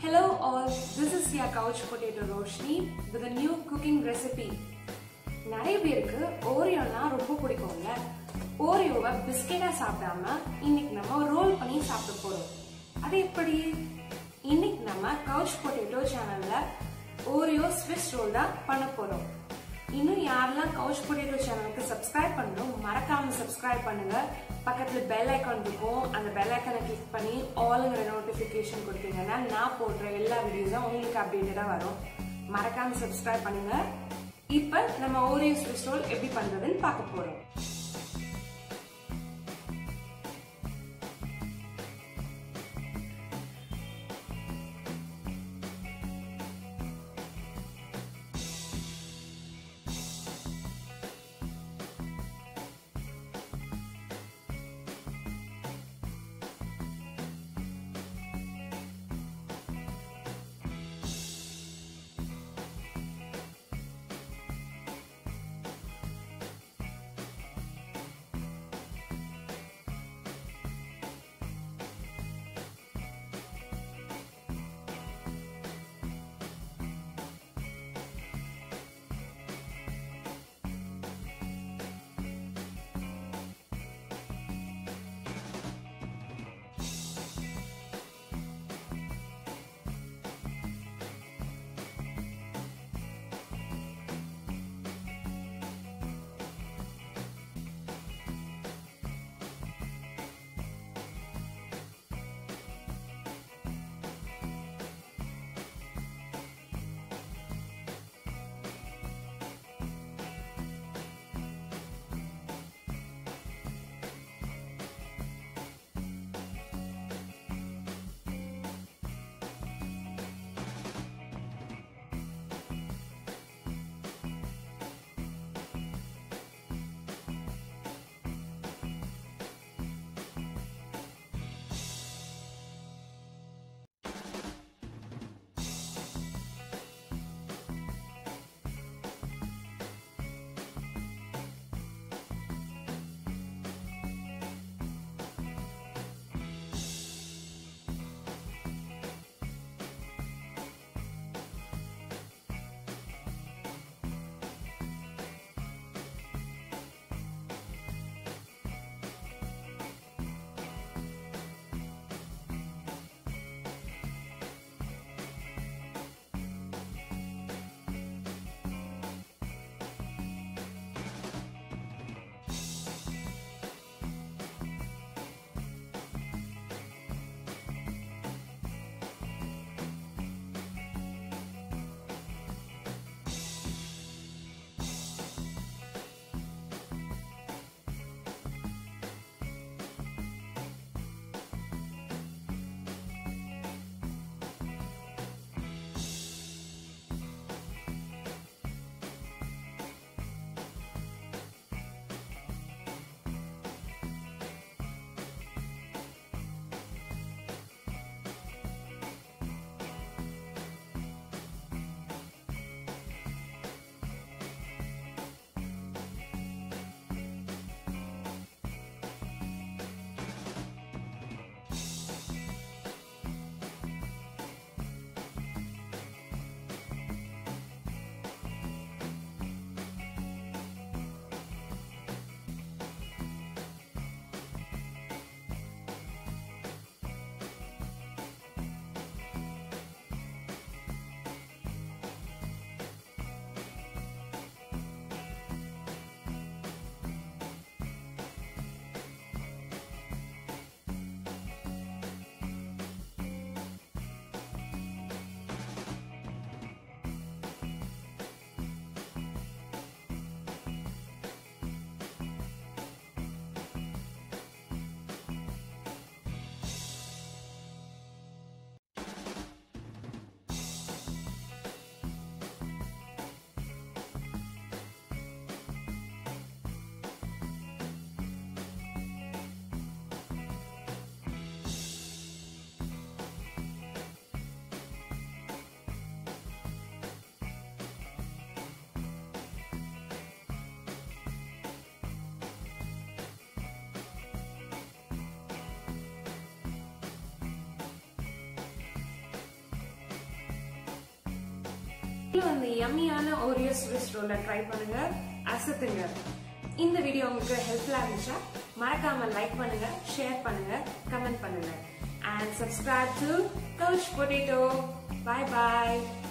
Hello all, this is your couch potato Roshni with a new cooking recipe. நிறைய பேருக்கு ஓரியோனா ரொம்ப பிடிக்கும்ல ஓரியோவை பிஸ்கெட்டா சாப்பிடாம இன்னைக்கு நம்ம ரோல் பண்ணி சாப்பிட போறோம் அது எப்படி இன்னைக்கு நம்ம கவுச் பொட்டேட்டோ சேனல்ல ஓரியோ ஸ்விஸ் ரோல் தான் பண்ண போறோம் இன்னும் யாரெல்லாம் கவுச் பொட்டேட்டோ சேனலுக்கு சப்ஸ்கிரைப் பண்ணணும் மறக்காம சப்ஸ்கிரைப் பண்ணுங்க பக்கத்துல பெல் ஐக்கான் இருக்கும் அந்த பெல் ஐக்கானை கிளிக் பண்ணி ஆளுங்கிற நோட்டிபிகேஷன் கொடுத்தீங்கன்னா நான் போடுற எல்லா வீடியோஸும் உங்களுக்கு அப்டேட்டடா வரும் மறக்காம சப்ஸ்கிரைப் பண்ணுங்க இப்ப நம்ம ஓரியோ ஸ்விஸ் ரோல் எப்படி பண்றதுன்னு பார்க்க போறோம் நீங்களும் அந்த யம்மியான ஓரியோ ஸ்விஸ் ரோலை ட்ரை பண்ணுங்க அசத்துங்க இந்த வீடியோ உங்களுக்கு ஹெல்ப்ஃபுல்லா இருந்துச்சா மறக்காம லைக் பண்ணுங்க ஷேர் பண்ணுங்க கமெண்ட் பண்ணுங்க and subscribe to couch potato bye bye